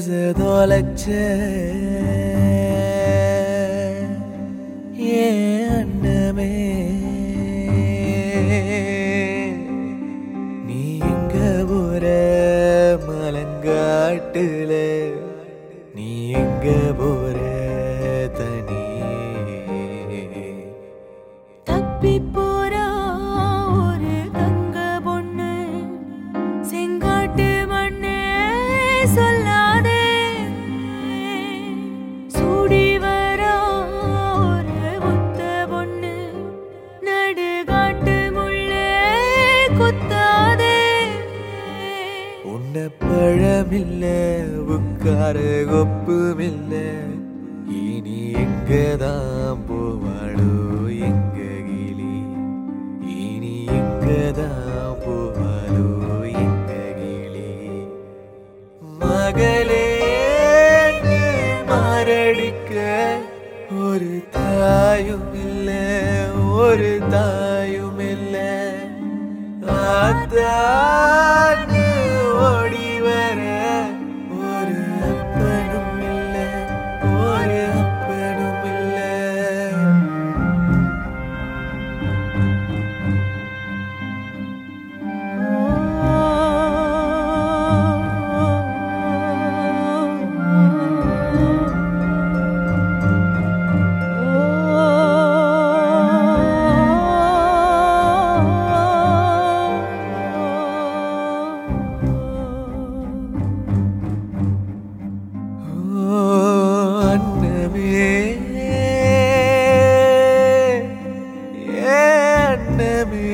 பேச தொலைச்ச ஏன் அண்ணமே நீ எங்க போற மலங்காட்டுல நீ எங்க போற தனியே தப்பி போறா ஒரு தங்க பொண்ணு செங்காட்டு மண்ணே சொல்லாதே சூடி வரா ஒரு ஒத்த பொண்ணு நடுகாட்டு முள்ளே குத்தாதே உன்ன பழமில்ல உட்கார கொப்புமில்ல இனி எங்கதான் போவாளோ எங்க கிளி இனி எங்கதான் போவாளோ எங்க கிளி மகளே நீ மாரடிக்க ஒரு தாயும் இல்ல ஒரு தாயும் இல்ல ஆத்தான்னு ஓடி வர ஒரு அப்பனும் இல்ல ஒரு அப்பனும் இல்ல ஓ அன்னமே ஏ அன்னமே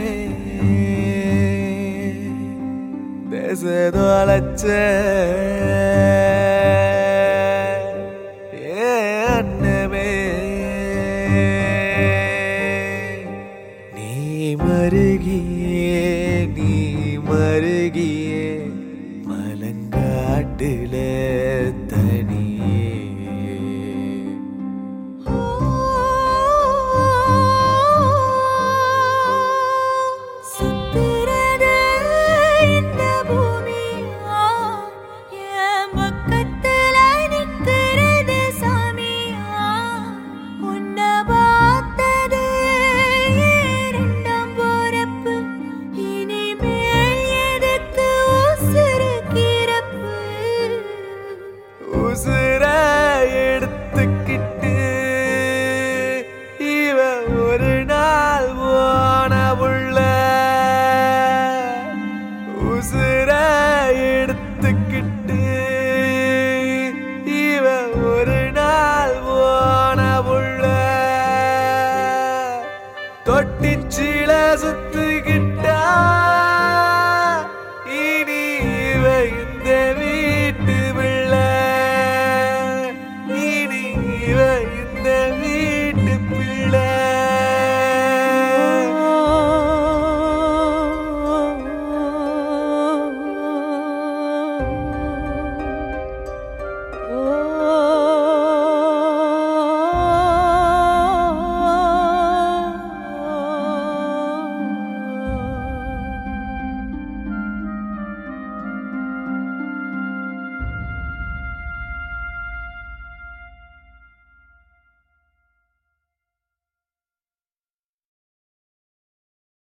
தேச தொலைச்ச ஏ அன்னமே நீ மருகியே நீ மருகியே மலங்காட்டுல தனியே சுத்துறது இந்த பூமியா என் பக்கத்துல நிற்கிறது சாமியா உன்னை பார்த்தது இரண்டாம் போறப்பு இனிமேல் எதுக்கு உசுறு கிறப்பு உசுர எடுத்துக்கிட்டு இவ ஒரு நாள் போன புள்ள உசுர எடுத்துக்கிட்டு இவ ஒரு நாள் போன புள்ள தொட்டிச்சில சுத்துக்கிட்டு